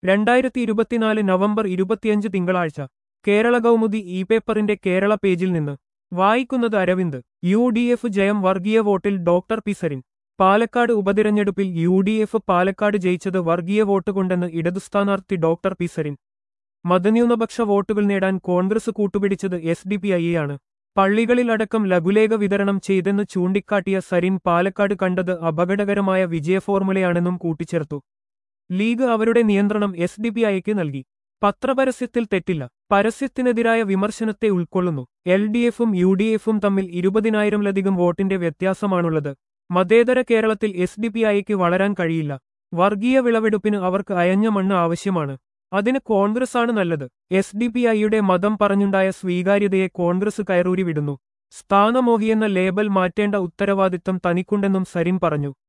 രണ്ടായിരത്തി ഇരുപത്തിനാല് നവംബർ ഇരുപത്തിയഞ്ച് തിങ്കളാഴ്ച കേരള കൗമുദി ഇ പേപ്പറിന്റെ കേരള പേജിൽ നിന്ന് വായിക്കുന്നത് അരവിന്ദ് യു ഡി എഫ് ജയം വർഗീയ വോട്ടിൽ ഡോക്ടർ പി സരിൻ പാലക്കാട് ഉപതിരഞ്ഞെടുപ്പിൽ യു ഡി എഫ് പാലക്കാട് ജയിച്ചത് വർഗീയ വോട്ട് കൊണ്ടെന്ന് ഇടതു സ്ഥാനാർത്ഥി ഡോക്ടർ പി സരിൻ മതന്യൂനപക്ഷ വോട്ടുകൾ നേടാൻ കോൺഗ്രസ് കൂട്ടുപിടിച്ചത് എസ് ഡി പി ഐയാണ് പള്ളികളിലടക്കം ലഘുലേഖ വിതരണം ചെയ്തെന്ന് ചൂണ്ടിക്കാട്ടിയ സരിൻ പാലക്കാട് കണ്ടത് അപകടകരമായ വിജയഫോർമുലയാണെന്നും കൂട്ടിച്ചേർത്തു ലീഗ് അവരുടെ നിയന്ത്രണം എസ് ഡി പി ഐക്ക് നൽകി പത്രപരസ്യത്തിൽ തെറ്റില്ല പരസ്യത്തിനെതിരായ വിമർശനത്തെ ഉൾക്കൊള്ളുന്നു എൽ ഡി എഫും യു ഡി എഫും തമ്മിൽ ഇരുപതിനായിരംലധികം വോട്ടിന്റെ വ്യത്യാസമാണുള്ളത് മതേതര കേരളത്തിൽ എസ് ഡി പി ഐക്ക് വളരാൻ കഴിയില്ല വർഗീയ വിളവെടുപ്പിന് അവർക്ക് അയഞ്ഞ മണ്ണ് ആവശ്യമാണ് അതിന് കോൺഗ്രസാണ് നല്ലത് എസ് ഡി പി ഐയുടെ മതം പറഞ്ഞുണ്ടായ സ്വീകാര്യതയെ കോൺഗ്രസ് കയറൂരി വിടുന്നു സ്ഥാനമോഹിയെന്ന ലേബൽ മാറ്റേണ്ട ഉത്തരവാദിത്തം തനിക്കുണ്ടെന്നും സരിൻ പറഞ്ഞു